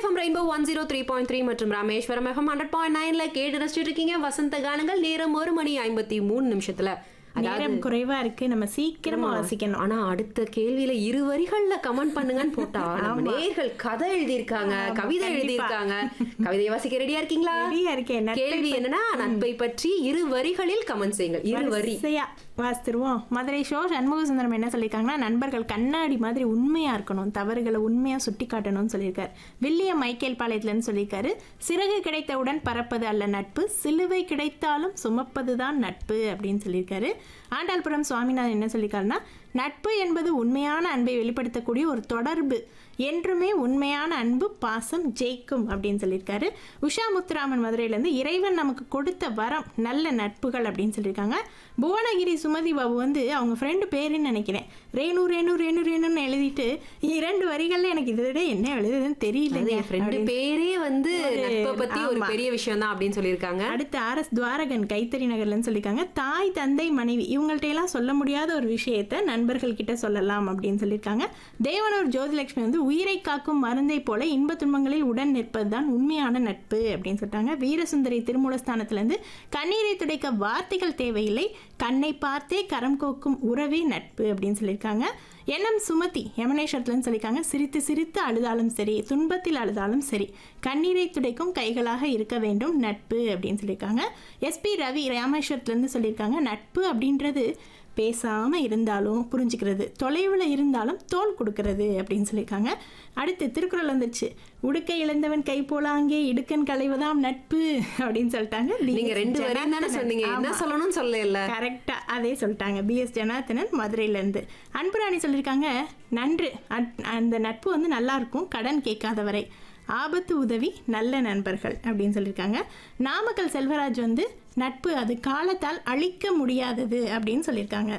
FM rainbow one zero three point three மற்றும் Rameswaram FM hundred point நைன்ல கேட்டு ரசிச்சுட்டு இருக்கீங்க வசந்த கானங்கள் நேரம் ஒரு மணி ஐம்பத்தி மூணு நிமிஷத்துல நேரம் குறைவா இருக்கு நம்ம சீக்கிரமா வாசிக்கணும் ஆனா அடுத்த கேள்வியில இரு வரிகள்ல கமெண்ட் பண்ணுங்கன்னு போட்டா நம்ம நேர்கள் கதை எழுதியிருக்காங்க கவிதை எழுதியிருக்காங்க கவிதை வாசிக்க ரெடியா இருக்கீங்களா ரெடியா இருக்கேன் நட்பை கேள்வி என்னன்னா நட்பை பற்றி இரு வரிகளில் கமெண்ட் செய்யுங்கள் இரு வரி வரிசையா வாசித்துருவோம் மதுரை ஷோ சண்முக சுந்தரம் என்ன சொல்லியிருக்காங்கன்னா நண்பர்கள் கண்ணாடி மாதிரி உண்மையா இருக்கணும் தவறுகளை உண்மையா சுட்டி காட்டணும்னு சொல்லியிருக்காரு வில்லியம் மைக்கேல் பாளையத்துலன்னு சொல்லியிருக்காரு சிறகு கிடைத்தவுடன் பறப்பது அல்ல நட்பு சிலுவை கிடைத்தாலும் சுமப்பதுதான் நட்பு அப்படின்னு சொல்லியிருக்காரு ஆண்டாள்புரம் சுவாமிநாதன் என்ன சொல்லியிருக்காருன்னா நட்பு என்பது உண்மையான அன்பை வெளிப்படுத்தக்கூடிய ஒரு தொடர்பு என்றுமே உண்மையான அன்பு பாசம் ஜெயிக்கும் அப்படின்னு சொல்லியிருக்காரு உஷா முத்துராமன் மதுரையிலேருந்து இறைவன் நமக்கு கொடுத்த வரம் நல்ல நட்புகள் அப்படின்னு சொல்லியிருக்காங்க புவனகிரி சுமதி பாபு வந்து அவங்க ஃப்ரெண்டு பேருன்னு நினைக்கிறேன் ரேணு ரேணு ரேணு ரேணுன்னு எழுதிட்டு இரண்டு வரிகள்ல எனக்கு இதை விட என்ன எழுதுதுன்னு தெரியல என் ஃப்ரெண்டு பேரே வந்து நட்பை பத்தி ஒரு பெரிய விஷயம் தான் அப்படின்னு சொல்லியிருக்காங்க அடுத்து ஆர் எஸ் துவாரகன் கைத்தறி நகர்லன்னு சொல்லியிருக்காங்க தாய் தந்தை மனைவி இவங்கள்ட்ட எல்லாம் சொல்ல முடியாத ஒரு விஷயத்த நண்பர்கள் கிட்ட சொல்லலாம் அப்படின்னு சொல்லியிருக்காங்க தேவனூர் ஜோதிலட்சுமி வந்து உயிரை காக்கும் மருந்தை போல இன்ப துன்பங்களில் உடன் நிற்பதுதான் உண்மையான நட்பு அப்படின்னு சொல்லிட்டாங்க வீரசுந்தரி திருமூலஸ்தானத்திலிருந்து கண்ணீரை துடைக்க வார்த்தைகள் தேவையில்லை கண்ணை பார்த்தே கரம் கோக்கும் உறவே நட்பு அப்படின்னு சொல்லியிருக்காங்க என்எம் சுமதி யமனேஸ்வரத்துலன்னு சொல்லியிருக்காங்க சிரித்து சிரித்து அழுதாலும் சரி துன்பத்தில் அழுதாலும் சரி கண்ணீரை துடைக்கும் கைகளாக இருக்க வேண்டும் நட்பு அப்படின்னு சொல்லியிருக்காங்க எஸ்பி ரவி ராமேஸ்வரத்துலேருந்து சொல்லியிருக்காங்க நட்பு அப்படின்றது பேசாமல் இருந்தாலும் புரிஞ்சுக்கிறது தொலைவில் இருந்தாலும் தோல் கொடுக்கறது அப்படின்னு சொல்லியிருக்காங்க அடுத்து திருக்குறள் வந்துச்சு உடுக்கை இழந்தவன் கை போல அங்கே இடுக்கன் களைவதாம் நட்பு அப்படின்னு சொல்லிட்டாங்க நீங்க ரெண்டு வரி தானே சொன்னீங்க என்ன சொல்லணும்னு சொல்லல கரெக்டா அதே சொல்லிட்டாங்க பிஎஸ் ஜனார்த்தனன் மதுரையில இருந்து அன்புராணி சொல்லியிருக்காங்க நன்று அட்- அந்த நட்பு வந்து நல்லா இருக்கும் கடன் கேட்காத வரை ஆபத்து உதவி நல்ல நண்பர்கள் அப்படின்னு சொல்லியிருக்காங்க நாமக்கல் செல்வராஜ் வந்து நட்பு அது காலத்தால் அழிக்க முடியாதது அப்படின்னு சொல்லியிருக்காங்க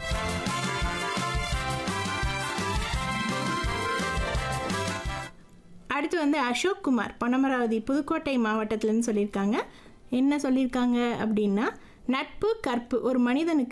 அடுத்து வந்து அசோக் குமார் பொன்னமராவதி புதுக்கோட்டை மாவட்டத்திலன்னு சொல்லியிருக்காங்க என்ன சொல்லியிருக்காங்க அப்படின்னா நட்பு கற்பு ஒரு மனிதனுக்கு